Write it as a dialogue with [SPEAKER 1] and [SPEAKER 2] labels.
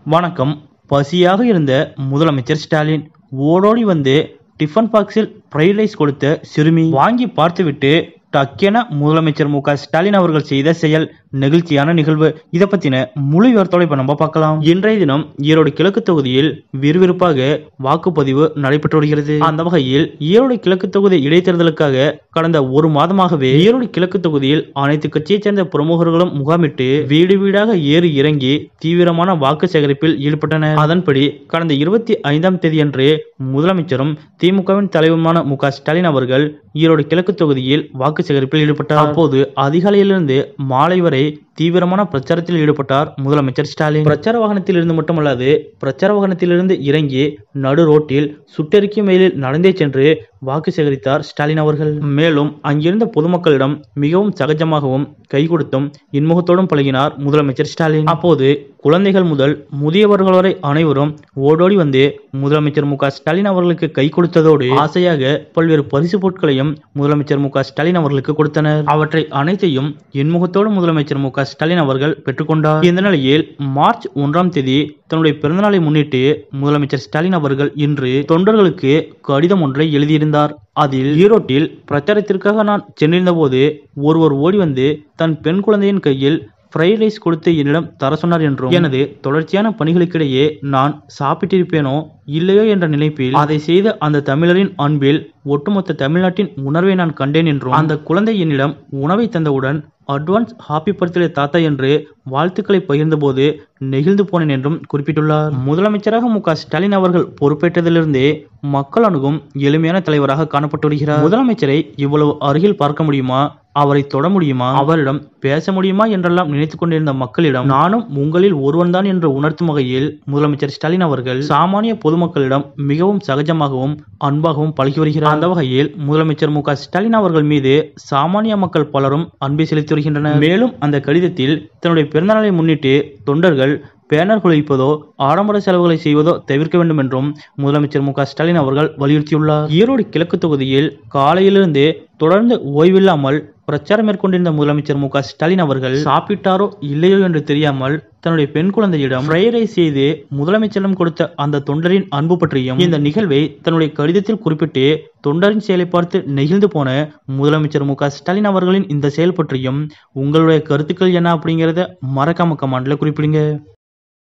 [SPEAKER 1] வணக்கம் பசியாக இருந்த முதலமைச்சர் ஸ்டாலின் ஓடோடி வந்து டிஃபன் பாக்ஸில் ஃப்ரைட் ரைஸ் கொடுத்த சிறுமி வாங்கி பார்த்துவிட்டு டக்கென முதலமைச்சர் மு க ஸ்டாலின் அவர்கள் செய்த செயல் நெகிழ்ச்சியான நிகழ்வு இதை பத்தின முழு விவரத்தோட இப்ப நம்ம பார்க்கலாம் இன்றைய தினம் ஈரோடு கிழக்கு தொகுதியில் விறுவிறுப்பாக வாக்குப்பதிவு நடைபெற்று வருகிறது அந்த வகையில் ஈரோடு கிழக்கு தொகுதி இடைத்தேர்தலுக்காக கடந்த ஒரு மாதமாகவே ஈரோடு கிழக்கு தொகுதியில் அனைத்து கட்சியைச் சேர்ந்த பிரமுகர்களும் முகாமிட்டு வீடு வீடாக ஏறி இறங்கி தீவிரமான வாக்கு சேகரிப்பில் ஈடுபட்டனர் அதன்படி கடந்த இருபத்தி ஐந்தாம் தேதியன்று முதலமைச்சரும் திமுகவின் தலைவருமான மு க ஸ்டாலின் அவர்கள் ஈரோடு கிழக்கு தொகுதியில் வாக்கு சேகரிப்பில் ஈடுபட்டார் அப்போது அதிகாலையிலிருந்து மாலை வரை தீவிரமான பிரச்சாரத்தில் ஈடுபட்டார் முதலமைச்சர் ஸ்டாலின் பிரச்சார வாகனத்தில் இருந்து மட்டுமல்லாது பிரச்சார வாகனத்திலிருந்து இறங்கி நடு ரோட்டில் சுட்டெரிக்கும் வெயிலில் நடந்தே சென்று வாக்கு சேகரித்தார் ஸ்டாலின் அவர்கள் மேலும் அங்கிருந்த பொதுமக்களிடம் மிகவும் சகஜமாகவும் கை கொடுத்தும் இன்முகத்தோடும் பழகினார் முதலமைச்சர் ஸ்டாலின் அப்போது குழந்தைகள் முதல் முதியவர்கள் வரை அனைவரும் ஓடோடி வந்து முதலமைச்சர் மு க ஸ்டாலின் அவர்களுக்கு கை கொடுத்ததோடு ஆசையாக பல்வேறு பரிசு பொருட்களையும் முதலமைச்சர் மு க ஸ்டாலின் அவர்களுக்கு கொடுத்தனர் அவற்றை அனைத்தையும் இன்முகத்தோடு முதலமைச்சர் மு க ஸ்டாலின் அவர்கள் பெற்றுக்கொண்டார் இந்த நிலையில் மார்ச் ஒன்றாம் தேதி தன்னுடைய பிறந்தநாளை முன்னிட்டு முதலமைச்சர் ஸ்டாலின் அவர்கள் இன்று தொண்டர்களுக்கு கடிதம் ஒன்றை எழுதியிருந்தார் அதில் ஈரோட்டில் பிரச்சாரத்திற்காக நான் சென்றிருந்த போது ஒருவர் ஓடி வந்து தன் பெண் குழந்தையின் கையில் ஃப்ரைட் ரைஸ் கொடுத்து என்னிடம் தர சொன்னார் என்றும் எனது தொடர்ச்சியான பணிகளுக்கிடையே நான் சாப்பிட்டிருப்பேனோ இல்லையோ என்ற நினைப்பில் அதை செய்த அந்த தமிழரின் அன்பில் ஒட்டுமொத்த தமிழ்நாட்டின் உணர்வை நான் கண்டேன் என்றும் அந்த குழந்தை என்னிடம் உணவை தந்தவுடன் அட்வான்ஸ் ஹாப்பி பர்த்டே தாத்தா என்று வாழ்த்துக்களை பகிர்ந்தபோது நெகிழ்ந்து போனேன் என்றும் குறிப்பிட்டுள்ளார் முதலமைச்சராக மு க ஸ்டாலின் அவர்கள் பொறுப்பேற்றதிலிருந்தே மக்கள் அணுகும் எளிமையான தலைவராக காணப்பட்டு வருகிறார் முதலமைச்சரை இவ்வளவு அருகில் பார்க்க முடியுமா அவரை தொட முடியுமா அவரிடம் பேச முடியுமா என்றெல்லாம் நினைத்துக் கொண்டிருந்த மக்களிடம் நானும் உங்களில் ஒருவன்தான் என்று உணர்த்தும் வகையில் முதலமைச்சர் ஸ்டாலின் அவர்கள் சாமானிய பொதுமக்களிடம் மிகவும் சகஜமாகவும் அன்பாகவும் பழகி வருகிறார் அந்த வகையில் முதலமைச்சர் மு க ஸ்டாலின் அவர்கள் மீது சாமானிய மக்கள் பலரும் அன்பை செலுத்தி வருகின்றனர் மேலும் அந்த கடிதத்தில் தன்னுடைய பிறந்தநாளை முன்னிட்டு தொண்டர்கள் பேனர் குளிப்பதோ ஆடம்பர செலவுகளை செய்வதோ தவிர்க்க வேண்டும் என்றும் முதலமைச்சர் மு க ஸ்டாலின் அவர்கள் வலியுறுத்தியுள்ளார் ஈரோடு கிழக்கு தொகுதியில் காலையிலிருந்து தொடர்ந்து ஓய்வில்லாமல் பிரச்சாரம் மேற்கொண்டிருந்த முதலமைச்சர் மு க ஸ்டாலின் அவர்கள் சாப்பிட்டாரோ இல்லையோ என்று தெரியாமல் தன்னுடைய பெண் குழந்தையிடம் ஃப்ரைட் ரைஸ் செய்து முதலமைச்சரிடம் கொடுத்த அந்த தொண்டரின் அன்பு பற்றியும் இந்த நிகழ்வை தன்னுடைய கடிதத்தில் குறிப்பிட்டு தொண்டரின் செயலை பார்த்து நெகிழ்ந்து போன முதலமைச்சர் மு க ஸ்டாலின் அவர்களின் இந்த செயல் பற்றியும் உங்களுடைய கருத்துக்கள் என்ன அப்படிங்கிறத மறக்காம கமாண்ட்ல குறிப்பிடுங்க